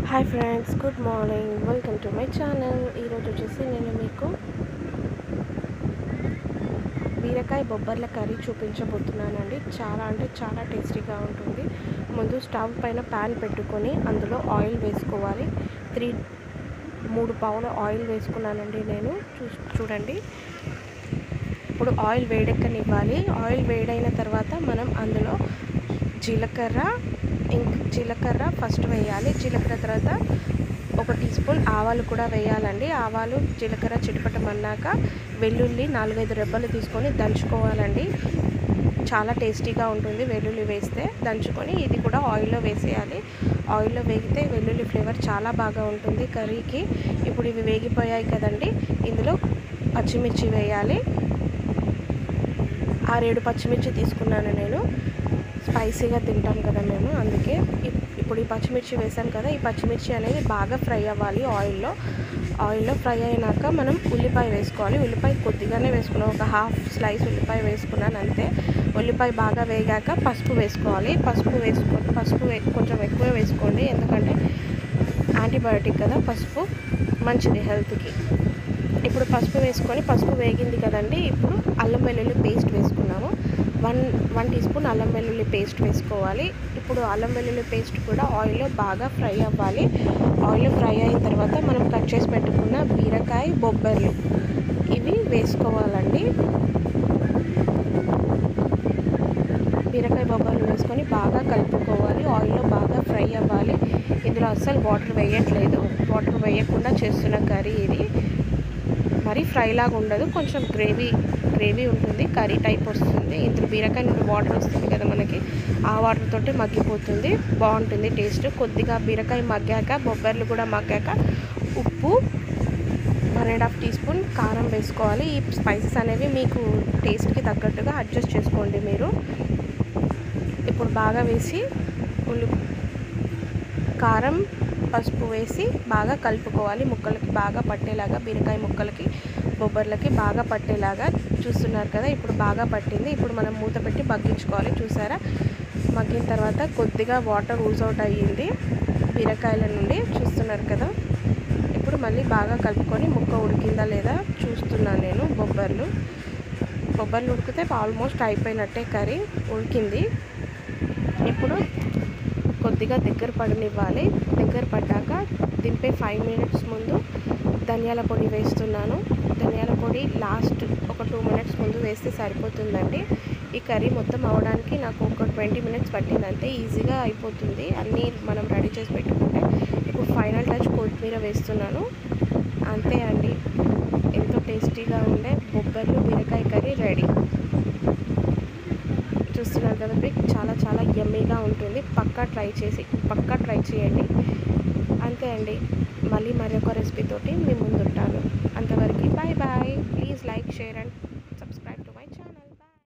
hi friends good morning welcome to my channel ఈరోజు వచ్చేసి నేను మీకు బీరకాయ బొబ్బర్ల కర్రీ చూపించబోతున్నానండి చాలా అంటే చాలా టేస్టీగా ఉంటుంది ముందు స్టవ్ పైన ప్యాన్ పెట్టుకొని అందులో ఆయిల్ వేసుకోవాలి త్రీ మూడు పావుల ఆయిల్ వేసుకున్నానండి నేను చూ చూడండి ఇప్పుడు ఆయిల్ వేడెక్కనివ్వాలి ఆయిల్ వేడైన తర్వాత మనం అందులో జీలకర్ర ఇంక జీలకర్ర ఫస్ట్ వేయాలి జీలకర్ర తర్వాత ఒక టీ స్పూన్ ఆవాలు కూడా వేయాలండి ఆవాలు జీలకర్ర చిటపటమన్నాక వెల్లుల్లి నాలుగైదు రెబ్బలు తీసుకొని దంచుకోవాలండి చాలా టేస్టీగా ఉంటుంది వెల్లుల్లి వేస్తే దంచుకొని ఇది కూడా ఆయిల్లో వేసేయాలి ఆయిల్లో వేగితే వెల్లుల్లి ఫ్లేవర్ చాలా బాగా ఉంటుంది కర్రీకి ఇప్పుడు ఇవి వేగిపోయాయి కదండి ఇందులో పచ్చిమిర్చి వేయాలి ఆరేడు పచ్చిమిర్చి తీసుకున్నాను నేను స్పైసీగా తింటాం కదా మేము అందుకే ఇప్- ఇప్పుడు ఈ పచ్చిమిర్చి వేసాం కదా ఈ పచ్చిమిర్చి అనేది బాగా ఫ్రై అవ్వాలి ఆయిల్లో ఆయిల్లో ఫ్రై అయినాక మనం ఉల్లిపాయ వేసుకోవాలి ఉల్లిపాయ కొద్దిగానే వేసుకున్నాం ఒక హాఫ్ స్లైస్ ఉల్లిపాయ వేసుకున్నాను అంతే ఉల్లిపాయ బాగా వేగాక పసుపు వేసుకోవాలి పసుపు వేసుకో పసుపు వే- కొంచెం ఎక్కువ వేసుకోండి ఎందుకంటే యాంటీబయాటిక్ కదా పసుపు మంచిది హెల్త్కి ఇప్పుడు పసుపు వేసుకొని పసుపు వేగింది కదండి ఇప్పుడు అల్లం వెల్లుల్లి పేస్ట్ వేసుకున్నాము వన్ వన్ టీ స్పూన్ అల్లం వెల్లుల్లి పేస్ట్ వేసుకోవాలి ఇప్పుడు అల్లం వెల్లుల్లి పేస్ట్ కూడా ఆయిల్లో బాగా ఫ్రై అవ్వాలి ఆయిల్ ఫ్రై అయిన తర్వాత మనం కట్ చేసి పెట్టుకున్న బీరకాయ బొబ్బర్లు ఇవి వేసుకోవాలండి బీరకాయ బొబ్బర్లు వేసుకొని బాగా కలుపుకోవాలి ఆయిల్లో బాగా ఫ్రై అవ్వాలి ఇందులో అస్సలు వాటర్ వేయట్లేదు వాటర్ వేయకుండా చేస్తున్న కర్రీ ఇది మరి ఫ్రై లాగా ఉండదు కొంచెం గ్రేవీ గ్రేవీ ఉంటుంది కర్రీ టైప్ వస్తుంది ఇందులో బీరకాయ నుండి వాటర్ వస్తుంది కదా మనకి ఆ వాటర్ తోటి మగ్గిపోతుంది బాగుంటుంది టేస్ట్ కొద్దిగా బీరకాయ మగ్గాక బొబ్బర్లు కూడా మగ్గాక ఉప్పు one and half teaspoon కారం వేసుకోవాలి ఈ స్పైసెస్ అనేవి మీకు టేస్ట్కి తగ్గట్టుగా అడ్జస్ట్ చేసుకోండి మీరు ఇప్పుడు బాగా వేసి ఉల్లి కారం పసుపు వేసి బాగా కలుపుకోవాలి ముక్కలకి బాగా పట్టేలాగా బీరకాయ ముక్కలకి బొబ్బర్లకి బాగా పట్టేలాగా చూస్తున్నారు కదా ఇప్పుడు బాగా పట్టింది ఇప్పుడు మనం మూత పెట్టి మగ్గించుకోవాలి చూసారా మగ్గిన తర్వాత కొద్దిగా వాటర్ ఊజ్ అవుట్ అయ్యింది బీరకాయల నుండి చూస్తున్నారు కదా ఇప్పుడు మళ్ళీ బాగా కలుపుకొని ముక్క ఉడికిందా లేదా చూస్తున్నాను నేను బొబ్బర్లు బొబ్బర్లు ఉడికితే ఆల్మోస్ట్ అయిపోయినట్టే కర్రీ ఉడికింది ఇప్పుడు కొద్దిగా దగ్గర పడనివ్వాలి దగ్గర పడ్డాక దింపే ఫైవ్ మినిట్స్ ముందు ధనియాల పొడి వేస్తున్నాను ధనియాల పొడి లాస్ట్ ఒక టూ మినిట్స్ ముందు వేస్తే సరిపోతుందండి ఈ కర్రీ మొత్తం అవడానికి నాకు ఒక ట్వంటీ మినిట్స్ పట్టింది అంతే ఈజీగా అయిపోతుంది అన్నీ మనం రెడీ చేసి పెట్టుకుంటే ఇప్పుడు ఫైనల్ టచ్ కొత్తిమీర వేస్తున్నాను అంతే అండి ఎంతో టేస్టీగా ఉండే బొబ్బర్లు బీరకాయ కర్రీ రెడీ చూస్తున్నారు కదా మీకు చాలా చాలా యమ్మీగా ఉంటుంది పక్కా ట్రై చేసి పక్కా ట్రై చేయండి అంతే అండి మళ్ళీ మరొక రెసిపీ తోటి మీ ముందుంటాను అంతవరకు bye bye please like share and